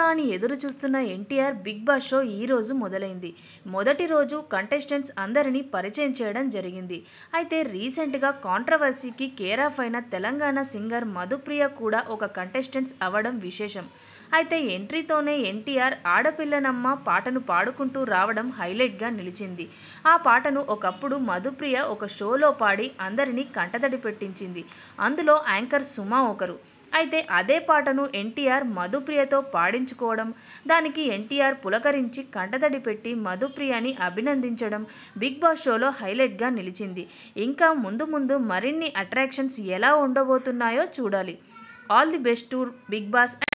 అని ఎదురు చూస్తున్న ఎన్టీఆర్ బిగ్ బాస్ షో ఈ రోజు మొదలైంది మొదటి రోజు కంటెస్టెంట్స్ అందరినీ పరిచయం చేయడం జరిగింది అయితే రీసెంట్గా కాంట్రవర్సీకి కేరాఫ్ అయిన తెలంగాణ సింగర్ మధుప్రియ కూడా ఒక కంటెస్టెంట్స్ అవ్వడం విశేషం అయితే ఎంట్రీతోనే ఎన్టీఆర్ ఆడపిల్లనమ్మ పాటను పాడుకుంటూ రావడం హైలైట్గా నిలిచింది ఆ పాటను ఒకప్పుడు మధుప్రియ ఒక షోలో పాడి అందరినీ కంటతడి పెట్టించింది అందులో యాంకర్ సుమ ఒకరు అయితే అదే పాటను ఎన్టీఆర్ మధుప్రియతో పాడించుకోవడం దానికి ఎన్టీఆర్ పులకరించి కంటతడి పెట్టి మధుప్రియని అభినందించడం బిగ్ బాస్ షోలో హైలైట్గా నిలిచింది ఇంకా ముందు ముందు మరిన్ని అట్రాక్షన్స్ ఎలా ఉండబోతున్నాయో చూడాలి all the best to Bigg boss